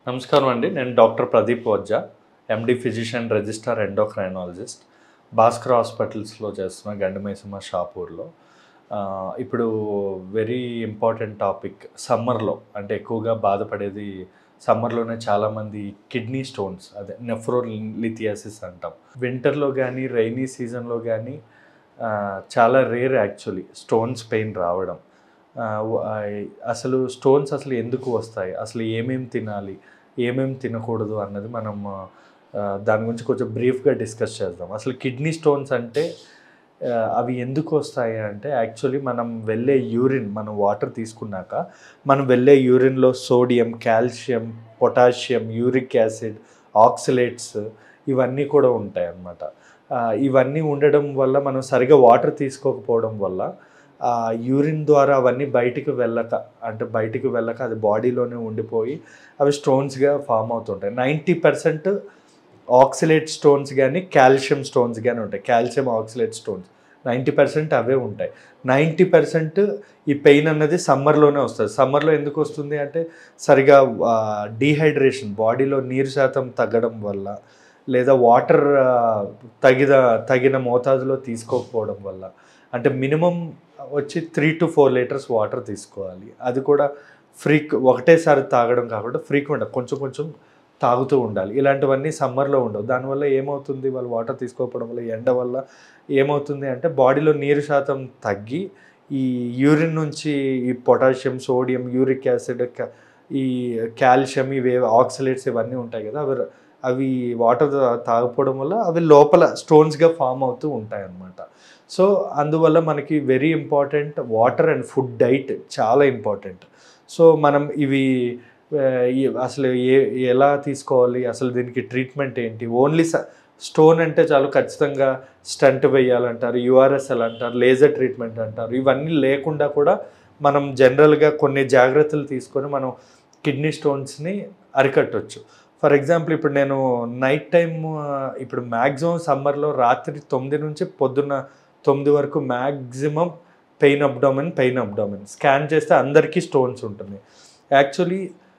నమస్కారం అండి నేను doctor Pradeep Vajja MD physician register endocrinologist Bhaskar హాస్పిటల్స్లో చేస్తున్న గండమైసమ్మ షాపూర్లో ఆ, ఇప్పుడు వెరీ ఇంపార్టెంట్ టాపిక్ సమ్మర్లో అంటే ఎక్కువగా బాధపడేది సమ్మర్లోనే చాలామంది కిడ్నీ స్టోన్స్ అదే నెఫ్రోలిథియాసిస్ అంటాం వింటర్లో కానీ రైనీ సీజన్లో కానీ చాలా రేర్ యాక్చువల్లీ స్టోన్స్ పెయిన్ రావడం ఆ, వ- ఆ, అసలు స్టోన్స్ అసలు ఎందుకు వస్తాయి అసలు ఏమేమి తినాలి ఏమేమి తినకూడదు అన్నది మనం ఆ, దాని గురించి కొంచెం బ్రీఫ్గా డిస్కస్ చేద్దాం అసలు కిడ్నీ స్టోన్స్ అంటే ఆ, అవి ఎందుకు వస్తాయి అంటే యాక్చువల్లీ మనం వెళ్ళే యూరిన్ మనం వాటర్ తీసుకున్నాక మనం వెళ్ళే యూరిన్లో sodium calcium potassium uric acid oxalates ఇవన్నీ కూడా ఉంటాయి అన్నమాట ఆ, ఇవన్నీ ఉండడం వల్ల మనం సరిగా వాటర్ తీసుకోకపోవడం వల్ల ఆ యూరిన్ ద్వారా అవన్నీ బయటికి వెళ్ళక అంటే బయటికి వెళ్ళక అది బాడీలోనే ఉండిపోయి అవి స్టోన్స్గా ఫామ్ అవుతుంటాయి నైంటీ పర్సెంట్ ఆక్సిలేట్ స్టోన్స్ కానీ కాల్షియం స్టోన్స్ కానీ ఉంటాయి calcium oxalate stones ninety percent అవే ఉంటాయి నైంటీ పర్సెంట్ ఈ పెయిన్ అన్నది సమ్మర్లోనే వస్తుంది సమ్మర్లో ఎందుకు వస్తుంది అంటే సరిగా డీహైడ్రేషన్ బాడీలో నీరు శాతం తగ్గడం వల్ల లేదా వాటర్ తగిన తగిన మోతాదులో తీసుకోకపోవడం వల్ల అంటే మినిమం వచ్చి three to four litres water తీసుకోవాలి అది కూడా ఫ్రీక్ ఒకటేసారి తాగడం కాకుండా ఫ్రీక్వెంట్ కొంచెం కొంచెం తాగుతూ ఉండాలి ఇలాంటివన్నీ సమ్మర్లో ఉండవు దానివల్ల ఏమవుతుంది వాళ్ళు వాటర్ తీసుకోకపోవడం వల్ల ఎండ వల్ల ఏమవుతుంది అంటే బాడీలో నీరు శాతం తగ్గి ఈ యూరిన్ నుంచి ఈ పొటాషియం సోడియం యూరిక్ యాసిడ్ ఈ కాల్షియం ఇవి ఆక్సిలేట్స్ ఇవన్నీ ఉంటాయి కదా అవి అవి వాటర్ తాగకపోవడం వల్ల అవి లోపల స్టోన్స్గా ఫామ్ అవుతూ ఉంటాయి అన్నమాట సో అందువల్ల మనకి very important water and food diet చాలా ఇంపార్టెంట్ సో మనం ఇవి ఆ, ఈ- అసలు ఏ ఎలా తీసుకోవాలి అసలు దీనికి ట్రీట్మెంట్ ఏంటి ఓన్లీ స్టోన్ అంటే చాలు ఖచ్చితంగా స్టంట్ వేయాలంటారు యుఆర్ఎస్ఎల్ అంటారు లేజర్ ట్రీట్మెంట్ అంటారు ఇవన్నీ లేకుండా కూడా మనం జనరల్గా కొన్ని జాగ్రత్తలు తీసుకొని మనం కిడ్నీ స్టోన్స్ని అరికట్టవచ్చు ఫర్ ఎగ్జాంపుల్ ఇప్పుడు నేను నైట్ టైం ఇప్పుడు మ్యాక్సిమం సమ్మర్లో రాత్రి తొమ్మిది నుంచి పొద్దున్న తొమ్మిది వరకు maximum pain abdomen pain abdomen scan చేస్తే అందరికీ స్టోన్స్ ఉంటుంది యాక్చువల్లీ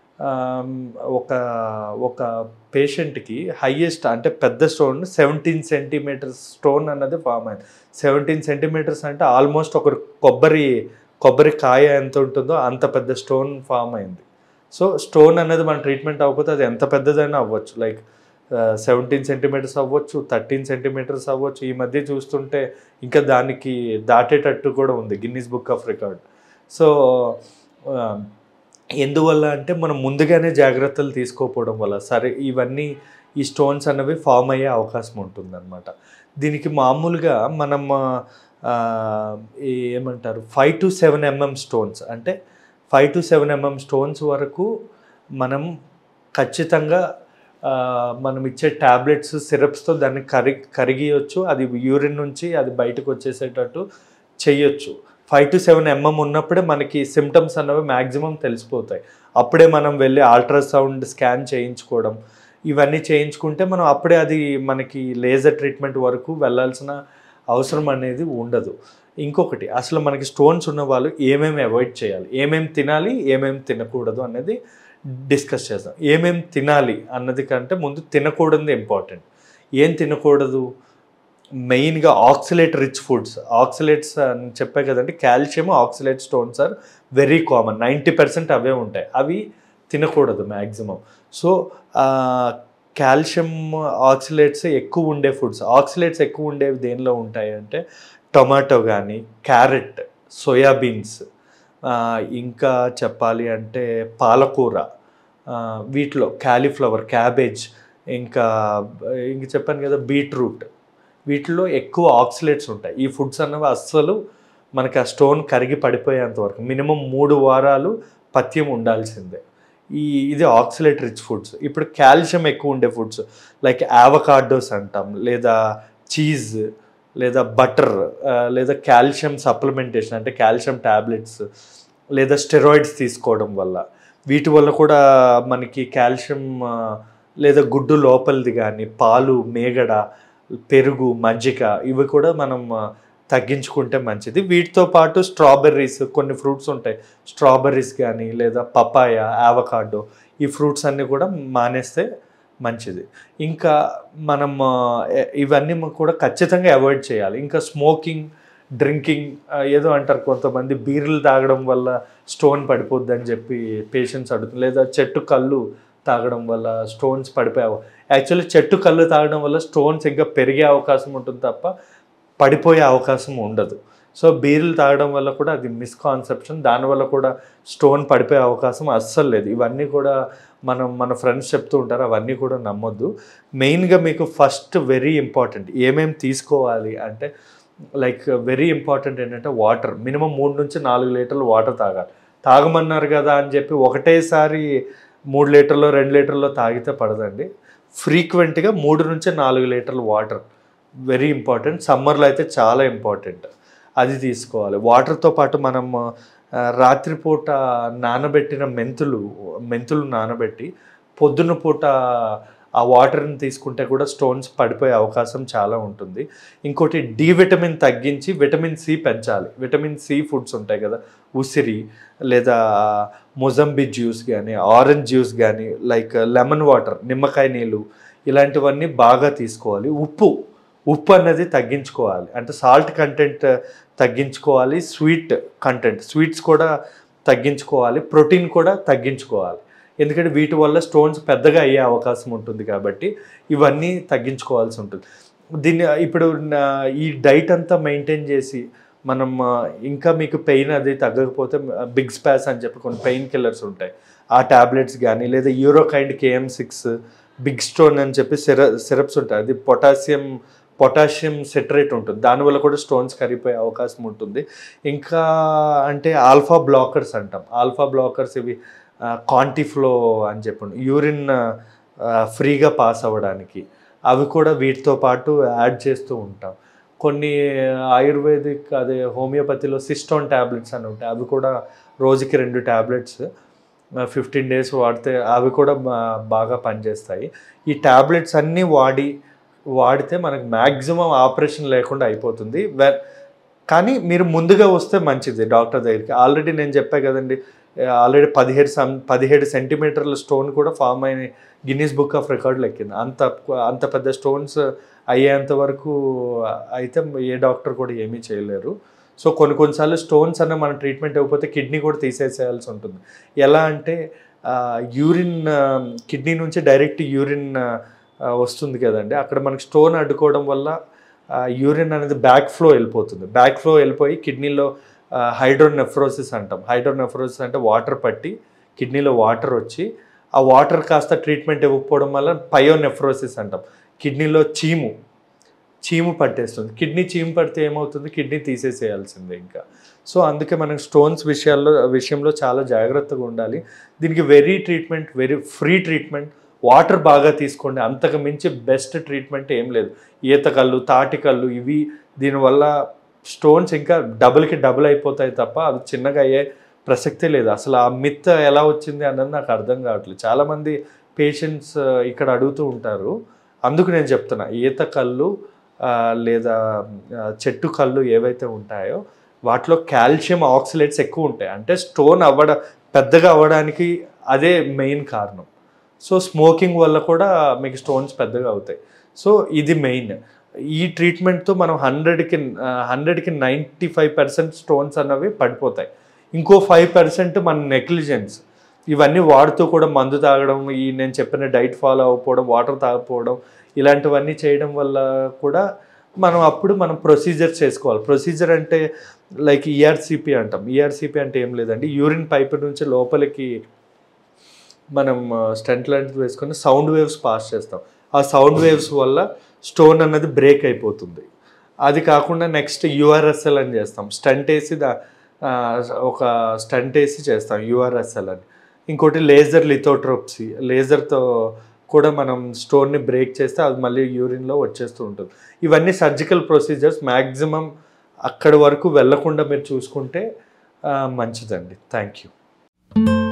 ఒక ఒక పేషెంట్కి హయ్యెస్ట్ అంటే పెద్ద స్టోన్ సెవెంటీన్ సెంటీమీటర్స్ స్టోన్ అన్నది ఫామ్ అయింది సెవెంటీన్ సెంటీమీటర్స్ అంటే ఆల్మోస్ట్ ఒక కొబ్బరి కొబ్బరి కాయ ఎంత ఉంటుందో అంత పెద్ద స్టోన్ ఫామ్ అయింది సో స్టోన్ అనేది మన ట్రీట్మెంట్ అవ్వకపోతే అది ఎంత పెద్దదైనా అవ్వచ్చు లైక్ సెవెంటీన్ సెంటీమీటర్స్ అవ్వచ్చు థర్టీన్ సెంటీమీటర్స్ అవ్వచ్చు ఈ మధ్య చూస్తుంటే ఇంకా దానికి దాటేటట్టు కూడా ఉంది Guinness book of record so ఆ, ఎందువల్ల అంటే మనం ముందుగానే జాగ్రత్తలు తీసుకోకపోవడం వల్ల సరే ఇవన్నీ ఈ స్టోన్స్ అనేవి ఫామ్ అయ్యే అవకాశం ఉంటుందన్నమాట దీనికి మామూలుగా మనం ఆ, ఈ ఏమంటారు five to seven MM stones అంటే five to seven MM stones వరకు మనం ఖచ్చితంగా ఆ, మనం ఇచ్చే ట్యాబ్లెట్స్ సిరప్స్తో దాన్ని కరి కరిగియొచ్చు అది యూరిన్ నుంచి అది బయటకు వచ్చేసేటట్టు చెయ్యొచ్చు ఫైవ్ టు సెవెన్ ఎంఎం ఉన్నప్పుడే మనకి సిమ్టమ్స్ అన్నవి మ్యాక్సిమం తెలిసిపోతాయి అప్పుడే మనం వెళ్ళి అల్ట్రాసౌండ్ స్కాన్ చేయించుకోవడం ఇవన్నీ చేయించుకుంటే మనం అప్పుడే అది మనకి లేజర్ ట్రీట్మెంట్ వరకు వెళ్ళాల్సిన అవసరం అనేది ఉండదు ఇంకొకటి అసలు మనకి స్టోన్స్ ఉన్న వాళ్ళు ఏమేమి అవాయిడ్ చేయాలి ఏమేమి తినాలి ఏమేమి తినకూడదు అనేది డిస్కస్ చేద్దాం ఏమేమి తినాలి అన్నది కంటే ముందు తినకూడదు ఇంపార్టెంట్ ఏం తినకూడదు మెయిన్గా ఆక్సిలేట్ రిచ్ ఫుడ్స్ ఆక్సిలేట్స్ అని చెప్పే కదండి calcium oxalate stones are very common ninety percent అవే ఉంటాయి అవి తినకూడదు మ్యాక్సిమం సో కాల్షియం ఆక్సిలేట్స్ ఎక్కువ ఉండే ఫుడ్స్ ఆక్సిలేట్స్ ఎక్కువ ఉండేవి దేనిలో ఉంటాయి అంటే టొమాటో కానీ క్యారెట్ సోయాబీన్స్ ఇంకా చెప్పాలి అంటే పాలకూర ఆ, వీటిలో క్యాలీఫ్లవర్ క్యాబేజ్ ఇంకా ఇంక చెప్పాను కదా బీట్రూట్ వీటిలో ఎక్కువ ఆక్సిలేట్స్ ఉంటాయి ఈ ఫుడ్స్ అన్నవి అస్సలు మనకి ఆ స్టోన్ కరిగి పడిపోయేంత వరకు మినిమం మూడు వారాలు పథ్యం ఉండాల్సిందే ఈ ఇది ఆక్సిలేట్ రిచ్ ఫుడ్స్ ఇప్పుడు కాల్షియం ఎక్కువ ఉండే ఫుడ్స్ లైక్ యావకాడోస్ అంటాం లేదా చీజ్ లేదా బటర్ లేదా కాల్షియం సప్లిమెంటేషన్ అంటే కాల్షియం ట్యాబ్లెట్స్ లేదా స్టెరాయిడ్స్ తీసుకోవడం వల్ల వీటి వల్ల కూడా మనకి కాల్షియం ఆ, లేదా గుడ్డు లోపలిది కానీ పాలు మేగడ పెరుగు మజ్జిగ ఇవి కూడా మనం ఆ, తగ్గించుకుంటే మంచిది వీటితో పాటు స్ట్రాబెర్రీస్ కొన్ని ఫ్రూట్స్ ఉంటాయి స్ట్రాబెర్రీస్ కానీ లేదా పపాయ ఆవకాడో ఈ ఫ్రూట్స్ అన్నీ కూడా మానేస్తే మంచిది ఇంకా మనం ఆ, ఎ- ఇవన్నీ మ- కూడా ఖచ్చితంగా అవాయిడ్ చేయాలి ఇంకా స్మోకింగ్ డ్రింకింగ్ ఏదో అంటారు కొంతమంది బీర్లు తాగడం వల్ల స్టోన్ పడిపోద్ది అని చెప్పి పేషెంట్స్ అడుగుతుంది లేదా చెట్టు కళ్ళు తాగడం వల్ల స్టోన్స్ పడిపోయే అవ- యాక్చువల్లీ చెట్టు కళ్ళు తాగడం వల్ల స్టోన్స్ ఇంకా పెరిగే అవకాశం ఉంటుంది తప్ప పడిపోయే అవకాశం ఉండదు సో బీర్లు తాగడం వల్ల కూడా అది మిస్కాన్సెప్షన్ దానివల్ల కూడా స్టోన్ పడిపోయే అవకాశం అస్సలు లేదు ఇవన్నీ కూడా మనం మన ఫ్రెండ్స్ చెప్తూ ఉంటారు అవన్నీ కూడా నమ్మొద్దు మెయిన్గా మీకు ఫస్ట్ వెరీ ఇంపార్టెంట్ ఏమేమి తీసుకోవాలి అంటే లైక్ వెరీ ఇంపార్టెంట్ ఏంటంటే వాటర్ మినిమం మూడు నుంచి నాలుగు లీటర్లు వాటర్ తాగాలి తాగమన్నారు కదా అని చెప్పి ఒకటేసారి మూడు లీటర్లో రెండు లీటర్లో తాగితే పడదండి ఫ్రీక్వెంట్గా మూడు నుంచి నాలుగు లీటర్లు వాటర్ వెరీ ఇంపార్టెంట్ సమ్మర్లో అయితే చాలా ఇంపార్టెంట్ అది తీసుకోవాలి వాటర్తో పాటు మనం ఆ, రాత్రిపూట నానబెట్టిన మెంతులు మెంతులు నానబెట్టి పొద్దున్న పూట ఆ వాటర్ని తీసుకుంటే కూడా స్టోన్స్ పడిపోయే అవకాశం చాలా ఉంటుంది ఇంకోటి డి విటమిన్ తగ్గించి విటమిన్ సి పెంచాలి విటమిన్ సి ఫుడ్స్ ఉంటాయి కదా ఉసిరి లేదా మొజంబి జ్యూస్ కానీ ఆరెంజ్ జ్యూస్ కానీ లైక్ లెమన్ వాటర్ నిమ్మకాయ నీళ్ళు ఇలాంటివన్నీ బాగా తీసుకోవాలి ఉప్పు ఉప్పు అన్నది తగ్గించుకోవాలి అంటే సాల్ట్ కంటెంట్ తగ్గించుకోవాలి స్వీట్ కంటెంట్ స్వీట్స్ కూడా తగ్గించుకోవాలి ప్రోటీన్ కూడా తగ్గించుకోవాలి ఎందుకంటే వీటి వల్ల స్టోన్స్ పెద్దగా అయ్యే అవకాశం ఉంటుంది కాబట్టి ఇవన్నీ తగ్గించుకోవాల్సి ఉంటుంది దీన్ని ఇప్పుడు నా- ఈ డైట్ అంతా మెయింటైన్ చేసి మనం ఆ, ఇంకా మీకు పెయిన్ అది తగ్గకపోతే బిగ్ స్పాస్ అని చెప్పి కొన్ని పెయిన్ కిల్లర్స్ ఉంటాయి ఆ టాబ్లెట్స్ కానీ లేదా యూరోకైండ్ కేఎం సిక్స్ బిగ్ స్టోన్ అని చెప్పి సిర సిరప్స్ ఉంటాయి అది పొటాషియం పొటాషియం సెటరేట్ ఉంటుంది దానివల్ల కూడా స్టోన్స్ కరిగిపోయే అవకాశం ఉంటుంది ఇంకా అంటే ఆల్ఫా బ్లాకర్స్ అంటాం ఆల్ఫా బ్లాకర్స్ ఇవి కాంటిఫ్లో అని చెప్పండి యూరిన్ ఫ్రీగా పాస్ అవ్వడానికి అవి కూడా వీటితో పాటు యాడ్ చేస్తూ ఉంటాం కొన్ని ఆయుర్వేదిక్ అదే హోమియోపతిలో సిస్టోన్ ట్యాబ్లెట్స్ అని ఉంటాయి అవి కూడా రోజుకి రెండు ట్యాబ్లెట్స్ ఫిఫ్టీన్ డేస్ వాడితే అవి కూడా బా- బాగా పనిచేస్తాయి ఈ ట్యాబ్లెట్స్ అన్నీ వాడి వాడితే మనకు మ్యాక్సిమం ఆపరేషన్ లేకుండా అయిపోతుంది వె- కానీ మీరు ముందుగా వస్తే మంచిది డాక్టర్ దగ్గరికి ఆల్రెడీ నేను చెప్పా కదండి ఆల్రెడీ పదిహేడు సం పదిహేడు సెంటీమీటర్ల స్టోన్ కూడా ఫామ్ అయిన గిన్నీస్ బుక్ ఆఫ్ రికార్డులు ఎక్కింది అంత అంత పెద్ద స్టోన్స్ అయ్యేంత వరకు అయితే ఏ డాక్టర్ కూడా ఏమీ చేయలేరు సో కొన్ని కొన్నిసార్లు స్టోన్స్ అన్న మన ట్రీట్మెంట్ ఇవ్వకపోతే కిడ్నీ కూడా తీసేసేయాల్సి ఉంటుంది ఎలా అంటే యూరిన్ కిడ్నీ నుంచి డైరెక్ట్ యూరిన్ వస్తుంది కదండి అక్కడ మనకి స్టోన్ అడ్డుకోవడం వల్ల యూరిన్ అనేది బ్యాక్ ఫ్లో వెళ్ళిపోతుంది బ్యాక్ ఫ్లో వెళ్ళిపోయి కిడ్నీలో హైడ్రోనెఫ్రోసిస్ అంటాం హైడ్రోనెఫ్రోసిస్ అంటే వాటర్ పట్టి కిడ్నీలో వాటర్ వచ్చి ఆ వాటర్ కాస్త ట్రీట్మెంట్ ఇవ్వకపోవడం వల్ల పయోనెఫ్రోసిస్ అంటాం కిడ్నీలో చీము చీము పట్టేస్తుంది కిడ్నీ చీము పడితే ఏమవుతుంది కిడ్నీ తీసేసేయాల్సిందే ఇంకా సో అందుకే మనం స్టోన్స్ విషయాల్లో విషయంలో చాలా జాగ్రత్తగా ఉండాలి దీనికి very treatment very free treatment water బాగా తీసుకోండి అంతకు మించి బెస్ట్ ట్రీట్మెంట్ ఏం లేదు ఈత కళ్ళు తాటి కళ్ళు ఇవి దీనివల్ల స్టోన్స్ ఇంకా డబుల్కి డబుల్ అయిపోతాయి తప్ప అవి చిన్నగా అయ్యే ప్రసక్తే లేదు అసలు ఆ మిత్ ఎలా వచ్చింది అన్నది నాకు అర్థం కావట్లేదు చాలామంది పేషెంట్స్ ఇక్కడ అడుగుతూ ఉంటారు అందుకు నేను చెప్తున్నా ఈత కళ్ళు ఆ, లేదా ఆ, చెట్టు కళ్ళు ఏవైతే ఉంటాయో వాటిలో కాల్షియం ఆక్సిలేట్స్ ఎక్కువ ఉంటాయి అంటే స్టోన్ అవ్వడ పెద్దగా అవ్వడానికి అదే మెయిన్ కారణం సో స్మోకింగ్ వల్ల కూడా మీకు స్టోన్స్ పెద్దగా అవుతాయి సో ఇది మెయిన్ ఈ ట్రీట్మెంట్తో మనం హండ్రెడ్కి హండ్రెడ్కి నైంటీ ఫైవ్ పర్సెంట్ స్టోన్స్ అన్నవి పడిపోతాయి ఇంకో ఫైవ్ పర్సెంట్ మన నెగ్లిజెన్స్ ఇవన్నీ వాడుతూ కూడా మందు తాగడం ఈ నేను చెప్పిన డైట్ ఫాలో అవ్వకపోవడం వాటర్ తాగకపోవడం ఇలాంటివన్నీ చేయడం వల్ల కూడా మనం అప్పుడు మనం ప్రొసీజర్ చేసుకోవాలి ప్రొసీజర్ అంటే లైక్ ఈఆర్సిపి అంటాం ఈఆర్సిపి అంటే ఏం లేదండి యూరిన్ పైప్ నుంచి లోపలికి మనం స్టెంట్ లాంటిది వేసుకొని సౌండ్ వేవ్స్ పాస్ చేస్తాం ఆ సౌండ్ వేవ్స్ వల్ల స్టోన్ అన్నది బ్రేక్ అయిపోతుంది అది కాకుండా నెక్స్ట్ యూఆర్ఎస్ఎల్ అని చేస్తాం స్టంట్ వేసి దా ఆ, ఒక స్టంట్ వేసి చేస్తాం యూఆర్ఎస్ఎల్ అని ఇంకోటి లేజర్ లిథోట్రోప్సీ లేజర్తో కూడా మనం స్టోన్ని బ్రేక్ చేస్తే అది మళ్ళీ యూరిన్లో వచ్చేస్తూ ఉంటుంది ఇవన్నీ సర్జికల్ ప్రొసీజర్స్ మ్యాక్సిమం అక్కడి వరకు వెళ్ళకుండా మీరు చూసుకుంటే ఆ, మంచిదండి థ్యాంక్ యూ